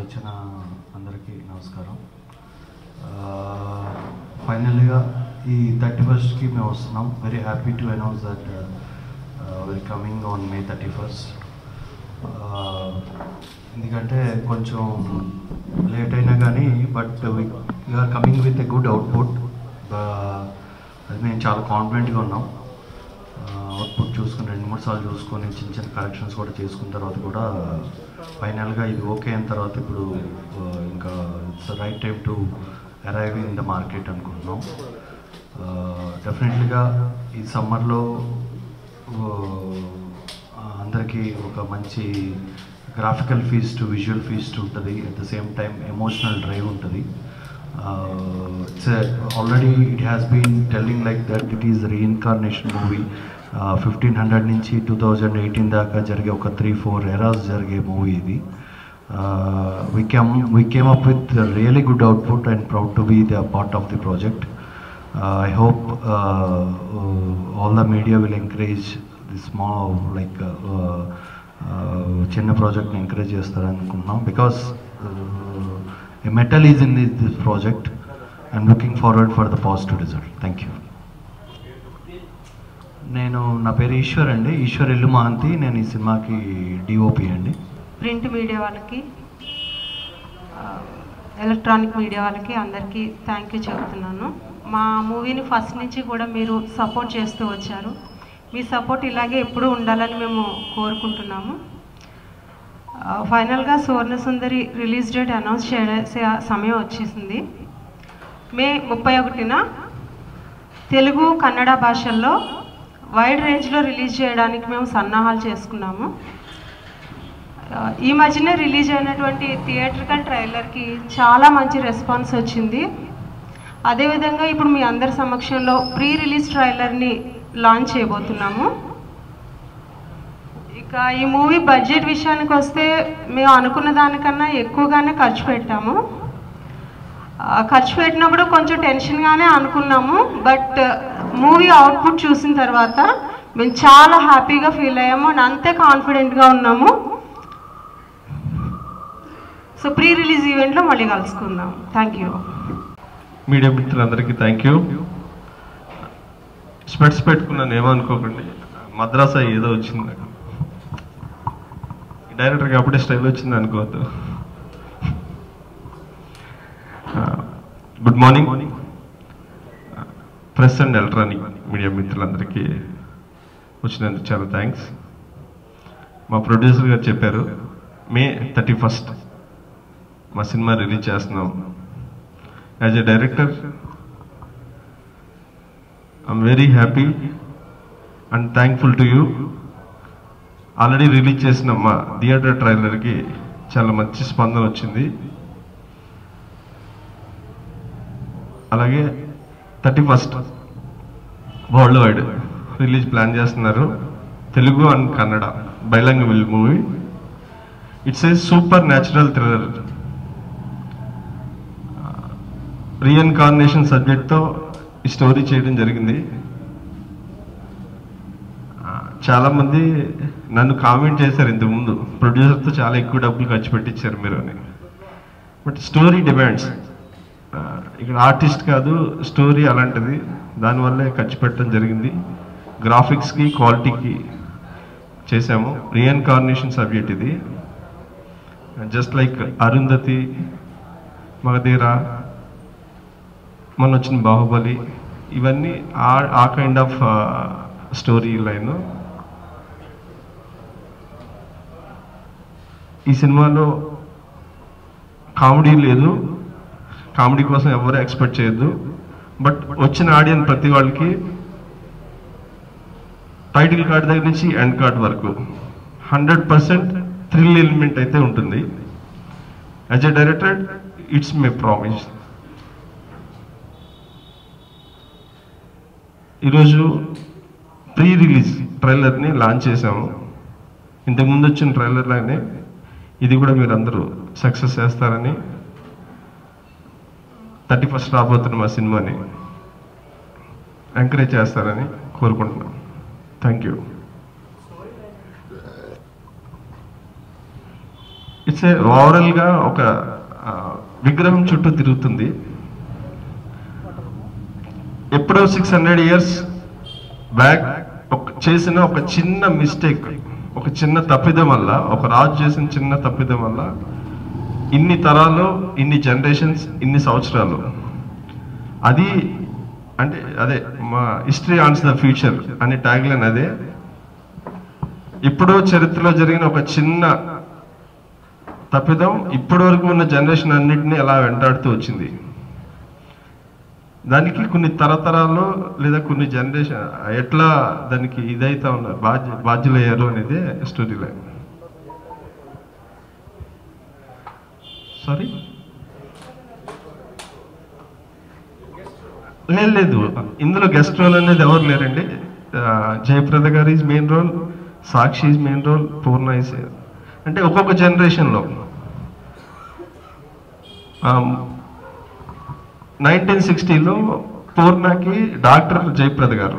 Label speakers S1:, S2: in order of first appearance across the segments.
S1: వచ్చిన అందరికీ నమస్కారం ఫైనల్గా ఈ థర్టీ ఫస్ట్కి మేము వస్తున్నాం very happy to announce that very coming on May thirty first ఎందుకంటే కొంచెం లేట్ అయినా కానీ but we're coming with a good output అది మేము చాలా కాన్ఫిడెంట్గా ఉన్నాం అవుట్పుట్ చూసుకుని రెండు మూడు సార్లు చూసుకొని చిన్న చిన్న కరెక్షన్స్ కూడా చేసుకున్న తర్వాత కూడా ఫైనల్గా ఇది ఓకే అయిన తర్వాత ఇప్పుడు ఆ, ఇంకా it's right time to arrive in the market అనుకుంటున్నాం డెఫినెట్లీగా ఈ సమ్మర్లో అందరికీ ఒక మంచి గ్రాఫికల్ ఫీస్ట్ విజువల్ ఫీస్ట్ ఉంటుంది at the same time emotional drive ఉంటుంది it's already it has been telling like that it is reincarnation movie fifteen hundred నుంచి టూ థౌజండ్ ఎయిటీన్ దాకా జరిగే ఒక త్రీ ఫోర్ ఎరాస్ జరిగే మూవీ ఇది we came we came up with a really good output and proud to be the part of the project. Uh, I hope uh, uh, all the media will encourage this small like uh, uh, uh, చిన్న ప్రాజెక్ట్ని encourage చేస్తారనుకుంటున్నాం because a metal is in this this project I'm looking forward for the positive result thank you నేను నా పేరు ఈశ్వర్ అండి ఈశ్వర్ ఇల్లు మహంతి నేను ఈ సినిమాకి డిఓపి అండి
S2: ప్రింట్ మీడియా వాళ్ళకి ఆ, ఎలక్ట్రానిక్ మీడియా వాళ్ళకి అందరికీ థ్యాంక్ యూ చెబుతున్నాను మా మూవీని ఫస్ట్ నుంచి కూడా మీరు సపోర్ట్ చేస్తూ వచ్చారు మీ సపోర్ట్ ఇలాగే ఎప్పుడూ ఉండాలని మేము కోరుకుంటున్నాము ఆ, ఫైనల్గా Suvarna Sundari release date announce చేసే సమయం వచ్చేసింది మే ముప్పై ఒకటిన తెలుగు కన్నడ భాషల్లో వైడ్ రేంజ్లో రిలీజ్ చేయడానికి మేము సన్నాహాలు చేసుకున్నాము ఆ, ఈ మధ్యనే రిలీజ్ అయినటువంటి థియేట్రికల్ ట్రైలర్కి చాలా మంచి రెస్పాన్స్ వచ్చింది అదేవిధంగా ఇప్పుడు మీ అందరి సమక్షంలో ప్రీ రిలీజ్ ట్రైలర్ని లాంచ్ చేయబోతున్నాము ఇక ఈ మూవీ బడ్జెట్ విషయానికి వస్తే మేము అనుకున్న దానికన్నా ఎక్కువగానే ఖర్చు పెట్టాము ఆ, ఖర్చు పెట్టినప్పుడు కొంచెం టెన్షన్గానే అనుకున్నాము బట్ మూవీ అవుట్పుట్ చూసిన తర్వాత మేము చాలా హ్యాపీగా ఫీల్ అయ్యాము అండ్ అంతే కాన్ఫిడెంట్గా ఉన్నాము సో ప్రీ రిలీజ్ ఈవెంట్లో మళ్ళీ కలుసుకుందాం థ్యాంక్ యూ
S3: మీడియా మిత్రులందరికీ థ్యాంక్ యూ స్పెట్స్ పెట్టుకున్నాను ఏమనుకోకండి మద్రాసా ఏదో వచ్చింది నాకు డైరెక్టర్కి అప్పుడే స్టైల్ వచ్చింది అనుకోవద్దు good morning press and electronic media మిత్రులందరికీ వచ్చినందుకు చాలా థ్యాంక్స్ మా ప్రొడ్యూసర్ గారు చెప్పారు మే థర్టీ ఫస్ట్ మా సినిమా రిలీజ్ చేస్తున్నాం as a director I'm very happy and thankful to you already release చేసిన మా థియేటర్ ట్రైలర్కి చాలా మంచి స్పందన వచ్చింది అలాగే thirty first world wide release plan చేస్తున్నారు Telugu and Kannada bilanguage movie it's a super natural thriller reincarnation సబ్జెక్ట్తో ఈ స్టోరీ చేయడం జరిగింది ఆ, చాలా మంది నన్ను కామెంట్ చేశారు ఇంతకుముందు ప్రొడ్యూసర్తో చాలా ఎక్కువ డబ్బులు ఖర్చు పెట్టించారు మీరు అని బట్ స్టోరీ డిమాండ్స్ ఇక్కడ ఆర్టిస్ట్ కాదు స్టోరీ అలాంటిది దానివల్లే ఖర్చు పెట్టడం జరిగింది గ్రాఫిక్స్కి క్వాలిటీకి చేశాము రీఎన్కార్నేషన్ సబ్జెక్ట్ ఇది జస్ట్ లైక్ అరుంధతి మగధీర మొన్న వచ్చిన బాహుబలి ఇవన్నీ ఆ ఆ కైండ్ ఆఫ్ స్టోరీ లైన్ ఈ సినిమాలో కామెడీ లేదు కామెడీ కోసం ఎవరు ఎక్స్పెక్ట్ చేయొద్దు బట్ వచ్చిన ఆడియన్స్ ప్రతి వాళ్ళకి టైటిల్ కార్డ్ దగ్గర నుంచి ఎండ్ కార్డ్ వరకు హండ్రెడ్ పర్సెంట్ థ్రిల్ ఎలిమెంట్ అయితే ఉంటుంది as a director it's my promise ఈరోజు ప్రీ రిలీజ్ ట్రైలర్ని లాంచ్ చేశాము ఇంతకుముందు వచ్చిన ట్రైలర్లోనే ఇది కూడా మీరు అందరూ సక్సెస్ చేస్తారని థర్టీ ఫస్ట్ రాబోతున్న మా సినిమాని ఎంకరేజ్ చేస్తారని కోరుకుంటున్నాం thank you it's it's a ఓవరాల్గా ఒక ఆ, విగ్రహం చుట్టూ తిరుగుతుంది ఎప్పుడో సిక్స్ హండ్రెడ్ ఇయర్స్ బ్యాక్ ఒక చేసిన ఒక చిన్న మిస్టేక్ ఒక చిన్న తప్పిదం వల్ల ఒక రాజు చేసిన చిన్న తప్పిదం వల్ల ఇన్ని తరాలు ఇన్ని జనరేషన్స్ ఇన్ని సంవత్సరాలు అది అంటే అదే మా హిస్టరీ ఆన్స్ ద ఫ్యూచర్ అనే ట్యాగ్ లైన్ అదే ఇప్పుడు చరిత్రలో జరిగిన ఒక చిన్న తప్పిదం ఇప్పటి వరకు ఉన్న జనరేషన్ అన్నింటినీ అలా వెంటాడుతూ వచ్చింది దానికి కొన్ని తరతరాలు లేదా కొన్ని జనరేషన్ ఎట్లా దానికి ఇదైతా ఉన్నారు బాధ్య బాధ్యులయ్యారు అనేది స్టోరీ లైన్ సారీ లేదు లేదు ఇందులో గెస్ట్ రోల్ అనేది ఎవరు లేరండి ఆ, జయప్రద గారి is main role Sakshi is main role Poorna is అంటే ఒక్కొక్క జనరేషన్లో నైన్టీన్ సిక్స్టీలో పూర్ణకి డాక్టర్ జయప్రద గారు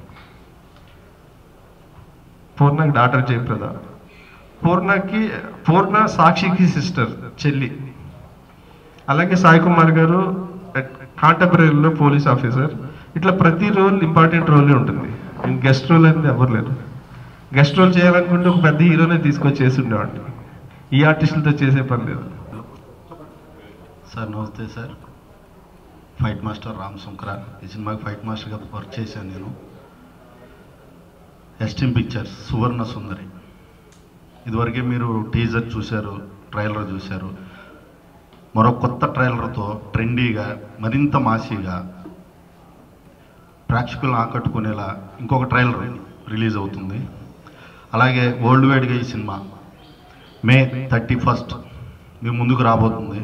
S3: పూర్ణకి డాక్టర్ జయప్రద పూర్ణకి పూర్ణ సాక్షికి సిస్టర్ చెల్లి అలాగే సాయి కుమార్ గారు కాంటెంపరీలో పోలీస్ ఆఫీసర్ ఇట్లా ప్రతి రోల్ ఇంపార్టెంట్ రోలే ఉంటుంది గెస్ట్ రోల్ అనేది ఎవరు లేరు గెస్ట్ రోల్ చేయాలనుకుంటే ఒక పెద్ద హీరోనే తీసుకొచ్చి చేసి ఉండేవాడిని ఈ ఆర్టిస్టులతో చేసే పని లేదు
S1: సార్ నమస్తే sir fight master Ram Shankar ఈ సినిమాకి ఫైట్ మాస్టర్గా వర్క్ చేశాను నేను ఎస్టీమ్ పిక్చర్స్ సువర్ణ సుందరి ఇదివరకే మీరు టీజర్ చూశారు ట్రైలర్ చూశారు మరో కొత్త ట్రైలర్తో ట్రెండీగా మరింత మాసీగా ప్రేక్షకులను ఆకట్టుకునేలా ఇంకొక ట్రైలర్ రిలీజ్ అవుతుంది అలాగే వరల్డ్ వైడ్గా ఈ సినిమా మే థర్టీ ఫస్ట్ మీ ముందుకు రాబోతుంది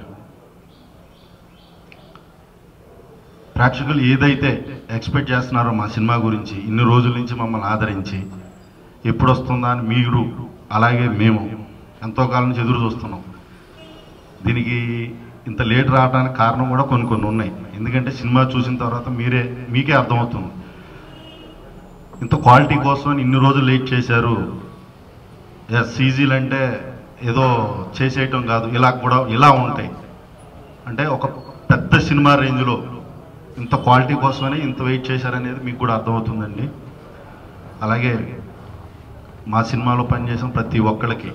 S1: ప్రేక్షకులు ఏదైతే ఎక్స్పెక్ట్ చేస్తున్నారో మా సినిమా గురించి ఇన్ని రోజుల నుంచి మమ్మల్ని ఆదరించి ఎప్పుడు వస్తుందా అని మీరు అలాగే మేము ఎంతో కాలం నుంచి ఎదురు చూస్తున్నాం దీనికి ఇంత లేట్ రావడానికి కారణం కూడా కొన్ని కొన్ని ఉన్నాయి ఎందుకంటే సినిమా చూసిన తర్వాత మీరే మీకే అర్థమవుతుంది ఇంత క్వాలిటీ కోసం ఇన్ని రోజులు లేట్ చేశారు సీజీలు అంటే ఏదో చేసేయటం కాదు ఇలా కూడా ఇలా ఉంటాయి అంటే ఒక పెద్ద సినిమా రేంజ్లో ఇంత క్వాలిటీ కోసమని ఇంత వెయిట్ చేశారనేది మీకు కూడా అర్థమవుతుందండి అలాగే మా సినిమాలో పనిచేసిన ప్రతి ఒక్కళ్ళకి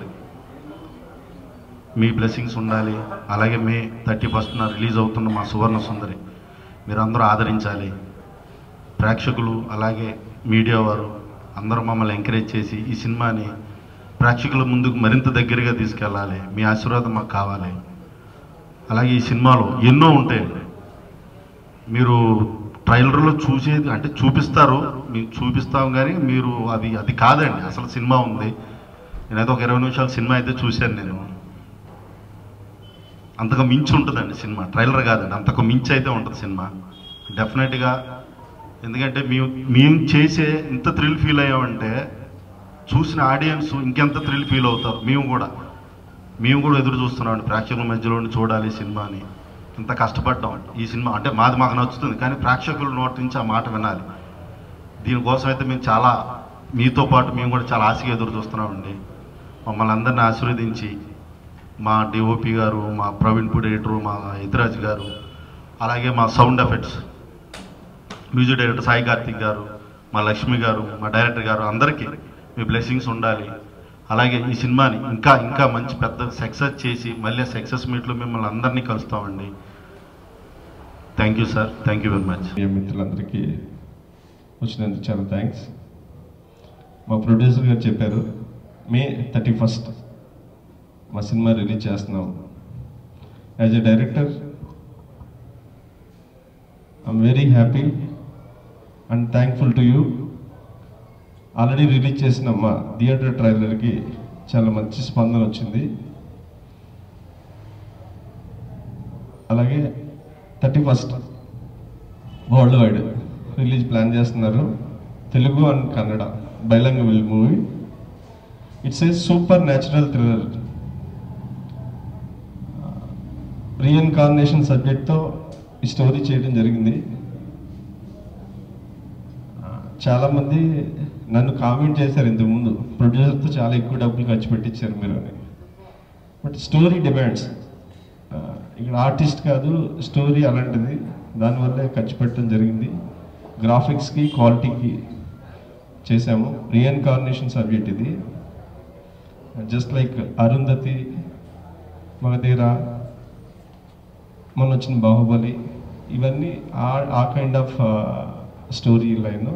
S1: మీ బ్లెస్సింగ్స్ ఉండాలి అలాగే మే థర్టీ ఫస్ట్న రిలీజ్ అవుతున్న మా సువర్ణ సుందరి మీరు అందరూ ఆదరించాలి ప్రేక్షకులు అలాగే మీడియా వారు అందరూ మమ్మల్ని ఎంకరేజ్ చేసి ఈ సినిమాని ప్రేక్షకుల ముందుకు మరింత దగ్గరగా తీసుకెళ్ళాలి మీ ఆశీర్వాదం మాకు కావాలి అలాగే ఈ సినిమాలో ఎన్నో ఉంటాయండి మీరు ట్రైలర్లో చూసేది అంటే చూపిస్తారు మీకు చూపిస్తాం కానీ మీరు అది అది కాదండి అసలు సినిమా ఉంది నేనైతే ఒక ఇరవై నిమిషాల సినిమా అయితే చూశాను నేను అంతకు మించి ఉంటుందండి సినిమా ట్రైలర్ కాదండి అంతకు మించి అయితే ఉంటుంది సినిమా డెఫినెట్గా ఎందుకంటే మేము మేము చేసే ఇంత థ్రిల్ ఫీల్ అయ్యామంటే చూసిన ఆడియన్స్ ఇంకెంత థ్రిల్ ఫీల్ అవుతారు మేము కూడా మేము కూడా ఎదురు చూస్తున్నాం ప్రేక్షకుల మధ్యలో ఉండి చూడాలి ఈ సినిమాని ఇంత కష్టపడ్డాం ఈ సినిమా అంటే మాది మాకు నచ్చుతుంది కానీ ప్రేక్షకుల నోటి నుంచి ఆ మాట వినాలి దీనికోసం అయితే మేము చాలా మీతో పాటు మేము కూడా చాలా ఆశగా ఎదురు చూస్తున్నామండి మమ్మల్ని అందరిని ఆశీర్వదించి మా డిఓపి గారు మా ప్రవీణ్ పూడి ఎడిటర్ మా ఎదిరాజ్ గారు అలాగే మా sound effects music director Sai Karthik గారు మా లక్ష్మి గారు మా డైరెక్టర్ గారు అందరికీ మీ బ్లెస్సింగ్స్ ఉండాలి అలాగే ఈ సినిమాని ఇంకా ఇంకా మంచి పెద్ద సక్సెస్ చేసి మళ్ళీ సక్సెస్ మీట్లో మిమ్మల్ని అందరినీ కలుస్తామండి thank you sir thank you very much
S3: media మిత్రులందరికీ వచ్చినందుకు చాలా థ్యాంక్స్ మా ప్రొడ్యూసర్ గారు చెప్పారు మే థర్టీ ఫస్ట్ మా సినిమా రిలీజ్ చేస్తున్నాం as a director I'm very happy and thankful to you already release చేసిన మా థియేటర్ ట్రైలర్కి చాలా మంచి స్పందన వచ్చింది అలాగే thirty first world wide release plan చేస్తున్నారు Telugu and Kannada bilanguage movie it's a super natural thriller reincarnation సబ్జెక్ట్తో ఈ స్టోరీ చేయడం జరిగింది చాలామంది నన్ను కామెంట్ చేశారు ఇంతకుముందు ప్రొడ్యూసర్తో చాలా ఎక్కువ డబ్బులు ఖర్చు పెట్టించారు మీరు అని బట్ స్టోరీ డిమాండ్స్ ఇక్కడ ఆర్టిస్ట్ కాదు స్టోరీ అలాంటిది దానివల్లే ఖర్చు పెట్టడం జరిగింది గ్రాఫిక్స్కి క్వాలిటీకి చేసాము రీఎన్కార్నేషన్ సబ్జెక్ట్ ఇది జస్ట్ లైక్ అరుంధతి మగధీర మొన్న వచ్చిన బాహుబలి ఇవన్నీ ఆ ఆ కైండ్ ఆఫ్ స్టోరీ లైన్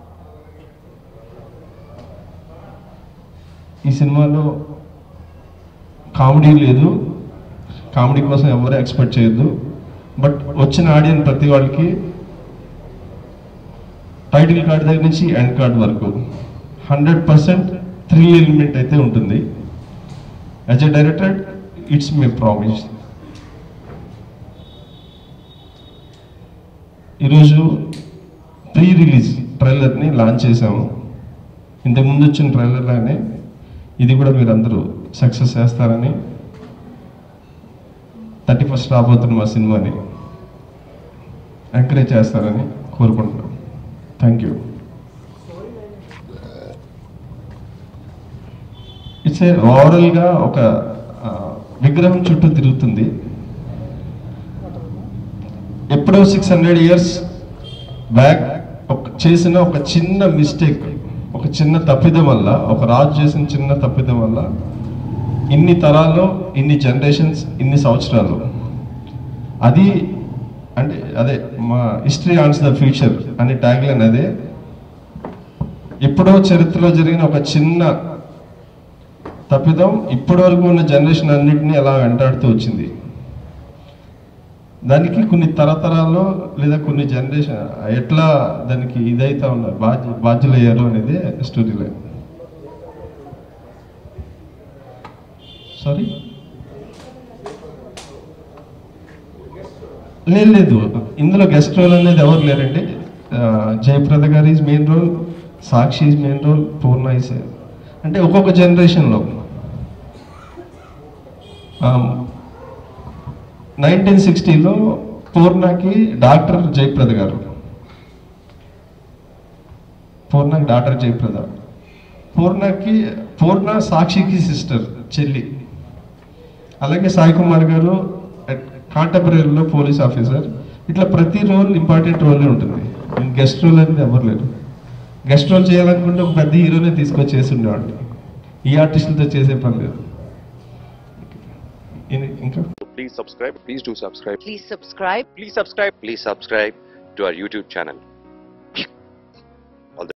S3: ఈ సినిమాలో కామెడీ లేదు కామెడీ కోసం ఎవరు ఎక్స్పెక్ట్ చేయొద్దు బట్ వచ్చిన ఆడియన్స్ ప్రతి వాళ్ళకి టైటిల్ కార్డ్ దగ్గర నుంచి ఎండ్ కార్డ్ వరకు హండ్రెడ్ పర్సెంట్ థ్రిల్ ఎలిమెంట్ అయితే ఉంటుంది as a director it's my promise ఈరోజు ప్రీ రిలీజ్ ట్రైలర్ని లాంచ్ చేసాము ఇంతకుముందు వచ్చిన ట్రైలర్లానే ఇది కూడా మీరు అందరూ సక్సెస్ చేస్తారని థర్టీ ఫస్ట్ రాబోతున్న మా సినిమాని ఎంకరేజ్ చేస్తారని కోరుకుంటున్నాం థ్యాంక్ యూ ఇట్స్ ఏ ఓవరాల్గా ఒక ఆ, విగ్రహం చుట్టూ తిరుగుతుంది ఎప్పుడో సిక్స్ హండ్రెడ్ ఇయర్స్ బ్యాక్ ఒక చేసిన ఒక చిన్న మిస్టేక్ ఒక చిన్న తప్పిదం వల్ల ఒక రాజు చేసిన చిన్న తప్పిదం వల్ల ఇన్ని తరాల్లో ఇన్ని జనరేషన్స్ ఇన్ని సంవత్సరాలు అది అంటే అదే మా హిస్టరీ ఆన్స్ ద ఫ్యూచర్ అనే ట్యాగ్లైన్ అదే ఎప్పుడో చరిత్రలో జరిగిన ఒక చిన్న తప్పిదం ఇప్పటి వరకు ఉన్న జనరేషన్ అన్నింటినీ అలా వెంటాడుతూ వచ్చింది దానికి కొన్ని తరతరాలు లేదా కొన్ని జనరేషన్ ఎట్లా దానికి ఇదైతా ఉన్నారు బాధ్య బాధ్యులయ్యారు అనేది స్టోరీ లైన్ సారీ లేదు లేదు ఇందులో గెస్ట్ రోల్ అనేది ఎవరు లేరండి ఆ, జయప్రద గారి is main role Sakshi is main role Poorna is అంటే ఒక్కొక్క జనరేషన్లో నైన్టీన్ సిక్స్టీలో పూర్ణకి డాక్టర్ జయప్రద గారు పూర్ణకి డాక్టర్ జయప్రద పూర్ణకి పూర్ణ సాక్షికి సిస్టర్ చెల్లి అలాగే సాయి కుమార్ గారు కాంటెంపరీలో పోలీస్ ఆఫీసర్ ఇట్లా ప్రతి రోల్ ఇంపార్టెంట్ రోల్ ఉంటుంది గెస్ట్ రోల్ అనేది ఎవరు లేరు గెస్ట్ రోల్ చేయాలనుకుంటే ఒక పెద్ద హీరోనే తీసుకొచ్చి చేసి ఉండేవాడిని ఈ ఆర్టిస్టులతో చేసే పని లేదు ఇది ఇంకా
S4: Please subscribe. Please do subscribe.
S5: Please subscribe.
S4: Please subscribe. Please subscribe to our YouTube channel.